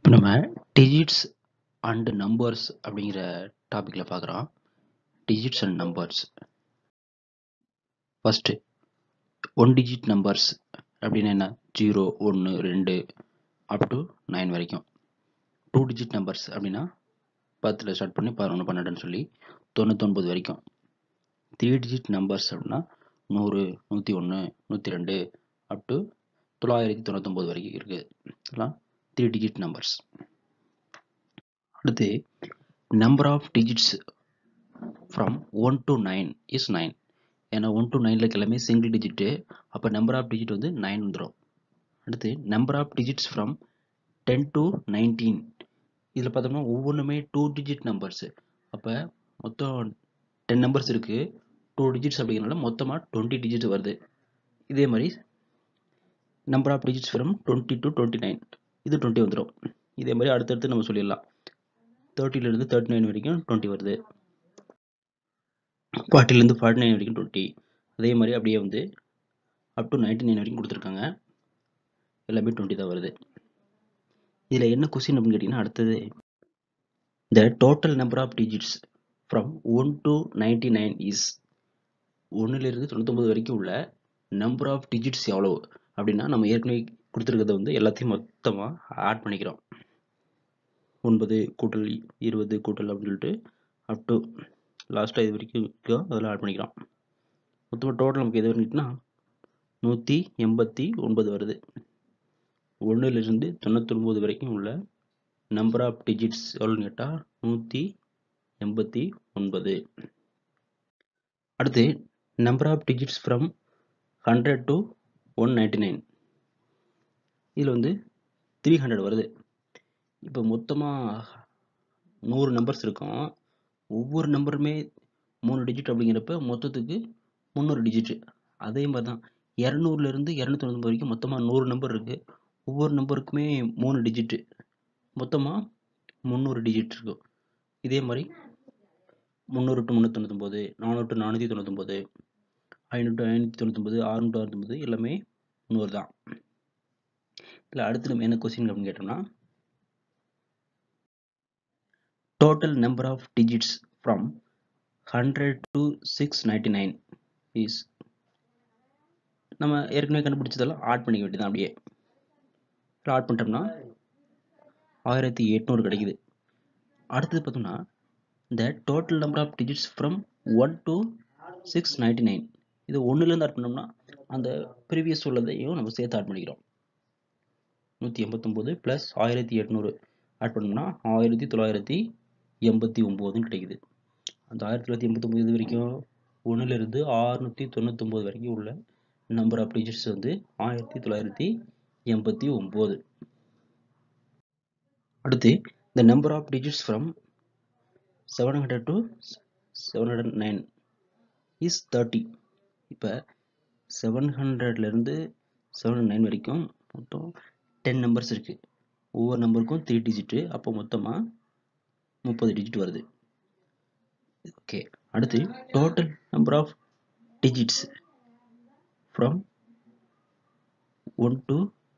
இப்போ நம்ம digits and numbers அப்படிங்கிற டாப்பிக்கில் பார்க்குறோம் digits and numbers first one digit numbers அப்படின்னா என்ன ஜீரோ ஒன்று ரெண்டு அப் டு நைன் வரைக்கும் டூ டிஜிட் நம்பர்ஸ் அப்படின்னா பத்தில் ஸ்டார்ட் பண்ணி பதினொன்று பன்னெண்டுன்னு சொல்லி தொண்ணூத்தொன்பது வரைக்கும் த்ரீ டிஜிட் நம்பர்ஸ் அப்படின்னா நூறு நூற்றி ஒன்று நூற்றி ரெண்டு அப் டு தொள்ளாயிரத்தி தொண்ணூத்தொம்பது வரைக்கும் இருக்குது இதெல்லாம் த்ரீ டிஜிட் நம்பர்ஸ் அடுத்து number of digits from one to nine is nine ஏன்னா ஒன் டு நைனில் எல்லாமே சிங்கிள் டிஜிட்டு அப்போ நம்பர் ஆஃப் டிஜிட் வந்து நைன் வந்துடும் அடுத்து number of digits from ten to nineteen இதில் பார்த்தோம்னா ஒவ்வொன்றுமே டூ டிஜிட் நம்பர்ஸு அப்போ மொத்தம் டென் நம்பர்ஸ் இருக்குது டூ டிஜிட்ஸ் அப்படிங்கிறனால மொத்தமாக டுவெண்ட்டி டிஜிட்ஸ் வருது இதே மாதிரி number of digits from twenty to twenty nine இது டுவெண்ட்டி வந்துடும் இதே மாதிரி அடுத்தடுத்து நம்ம சொல்லிடலாம் தேர்ட்டிலேருந்து தேர்ட்டி நைன் வரைக்கும் டுவெண்ட்டி வருது ஃபார்ட்டிலேருந்து ஃபார்ட்டி நைன் வரைக்கும் டுவெண்ட்டி அதே மாதிரி அப்படியே வந்து அப் டு நைன்டி நைன் வரைக்கும் கொடுத்துருக்காங்க எல்லாமே டுவெண்ட்டி தான் வருது இதில் என்ன கொஸ்டின் அப்படின்னு கேட்டிங்கன்னா அடுத்தது the total number of digits from one to ninety nine is ஒன்றுலேருந்து தொண்ணூத்தொம்பது வரைக்கும் உள்ள நம்பர் ஆஃப் டிஜிட்ஸ் எவ்வளோ அப்படின்னா நம்ம ஏற்கனவே கொடுத்துருக்கிறத வந்து எல்லாத்தையும் மொத்தமாக ஆட் பண்ணிக்கிறோம் ஒன்பது கூட்டல் இருபது கூட்டல் அப்படின்னு சொல்லிட்டு அப் டு லாஸ்ட்டாக இது வரைக்கும் இருக்கோ அதில் ஆட் பண்ணிக்கிறோம் மொத்தமாக டோட்டல் நமக்கு எது வந்துட்டுனா நூற்றி எண்பத்தி ஒன்பது வருது ஒன்றுலேருந்து தொண்ணூத்தொம்பது வரைக்கும் உள்ள நம்பர் ஆஃப் டிஜிட்ஸ் எவ்வளோன்னு கேட்டால் நூற்றி எண்பத்தி ஒன்பது அடுத்து number of digits from hundred to one ninety nine இதில் வந்து த்ரீ ஹண்ட்ரட் வருது இப்போ மொத்தமாக நூறு நம்பர்ஸ் இருக்கும் ஒவ்வொரு நம்பருமே மூணு டிஜிட் அப்படிங்கிறப்ப மொத்தத்துக்கு முந்நூறு டிஜிட்டு அதே மாதிரி தான் இரநூறுலேருந்து இரநூத்தி தொண்ணூறு வரைக்கும் மொத்தமாக நூறு நம்பர் இருக்குது ஒவ்வொரு நம்பருக்குமே மூணு டிஜிட்டு மொத்தமாக முந்நூறு டிஜிட் இருக்கும் இதே மாதிரி முந்நூறு டு முந்நூற்றி தொண்ணூத்தொம்பது நானூறு டு நானூற்றி தொண்ணூத்தொம்பது ஐநூறு டு ஐநூற்றி தொண்ணூத்தொம்பது ஆறுநூறு டு அறுபத்தொம்பது எல்லாமே நூறு தான் இதில் அடுத்து நம்ம என்ன கொஸ்டின் அப்படின்னு கேட்டோம்னா total number of digits from 100 to 699 is நம்ம ஏற்கனவே கண்டுபிடிச்சதெல்லாம் ஆட் பண்ணிக்க வேண்டியதான் அப்படியே ஆட் பண்ணிட்டோம்னா ஆயிரத்தி எட்நூறு கிடைக்குது அடுத்தது பார்த்தோம்னா இந்த total number of digits from one to six ninety nine இது ஒன்றுலேருந்து ஆட் பண்ணோம்னா அந்த ப்ரீவியஸ் உள்ளதையும் நம்ம சேர்த்து ஆட் பண்ணிக்கிறோம் நூற்றி எண்பத்தொம்போது ப்ளஸ் ஆயிரத்தி எட்நூறு ஆட் பண்ணோம்னா ஆயிரத்தி தொள்ளாயிரத்தி எண்பத்தி ஒம்போதுன்னு கிடைக்குது அந்த ஆயிரத்தி தொள்ளாயிரத்தி எண்பத்தொம்போது இது வரைக்கும் ஒன்றுலேருந்து ஆறுநூற்றி தொண்ணூத்தொம்பது வரைக்கும் உள்ள நம்பர் ஆஃப் டிஜிட்ஸ் வந்து ஆயிரத்தி தொள்ளாயிரத்தி எண்பத்தி ஒம்பது அடுத்து இந்த number of digits from seven hundred to seven hundred nine is thirty இப்போ செவன் ஹண்ட்ரட்லேருந்து செவன் நைன் வரைக்கும் மொத்தம் டென் நம்பர்ஸ் இருக்குது ஒவ்வொரு நம்பருக்கும் த்ரீ டிஜிட்டு அப்போ மொத்தமாக முப்பது டிஜிட் வருது ஓகே அடுத்து total number of digits from one to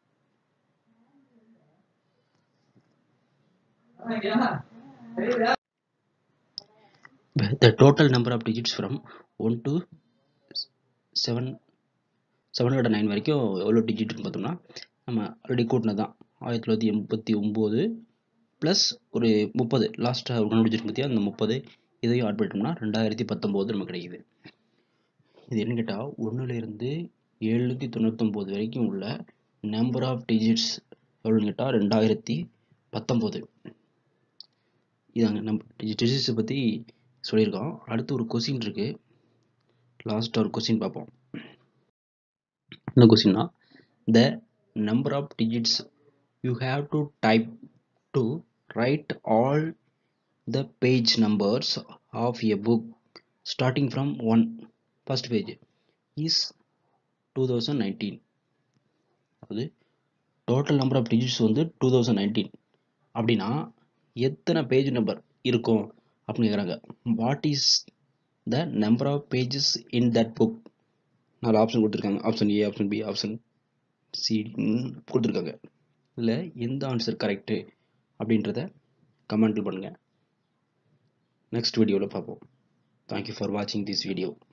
the total number of digits from 1 to 7 seven hundred nine வரைக்கும் எவ்வளோ டிஜிட்னு பார்த்தோம்னா நம்ம ஆல்ரெடி கூட்டினது தான் ஆயிரத்தி தொள்ளாயிரத்தி எண்பத்தி ஒம்பது ப்ளஸ் ஒரு முப்பது லாஸ்ட்டாக கண்டுபிடிச்சிருக்கு பார்த்தியா அந்த முப்பது இதையும் ஆட் பண்ணிட்டோம்னா ரெண்டாயிரத்தி பத்தொம்போது நமக்கு கிடைக்குது இது என்ன கேட்டால் ஒன்றுலேருந்து எழுநூற்றி தொண்ணூத்தொம்பது வரைக்கும் உள்ள நம்பர் ஆஃப் டிஜிட்ஸ் எவ்வளோன்னு கேட்டால் ரெண்டாயிரத்தி பத்தொம்போது இதாங்க நம்ம டிஜிட்ஸை பற்றி சொல்லியிருக்கோம் அடுத்து ஒரு கொஸ்டின் இருக்குது லாஸ்ட்டாக ஒரு கொஸ்டின் பார்ப்போம் என்ன கொஸ்டின்னா the number of digits you have to type to write all the page numbers of a book starting from one first page is 2019 அதாவது டோட்டல் நம்பர் ஆஃப் டிஜிட்ஸ் வந்து டூ தௌசண்ட் நைன்டீன் அப்படின்னா எத்தனை page number இருக்கும் அப்படின்னு கேட்குறாங்க what is the number of pages in that book நாலு option கொடுத்துருக்காங்க option A option B option C கொடுத்துருக்காங்க இதில் எந்த ஆன்சர் கரெக்டு அப்படின்றத கமெண்ட்டில் பண்ணுங்கள் நெக்ஸ்ட் வீடியோவில் பார்ப்போம் தேங்க்யூ ஃபார் வாட்சிங் திஸ் வீடியோ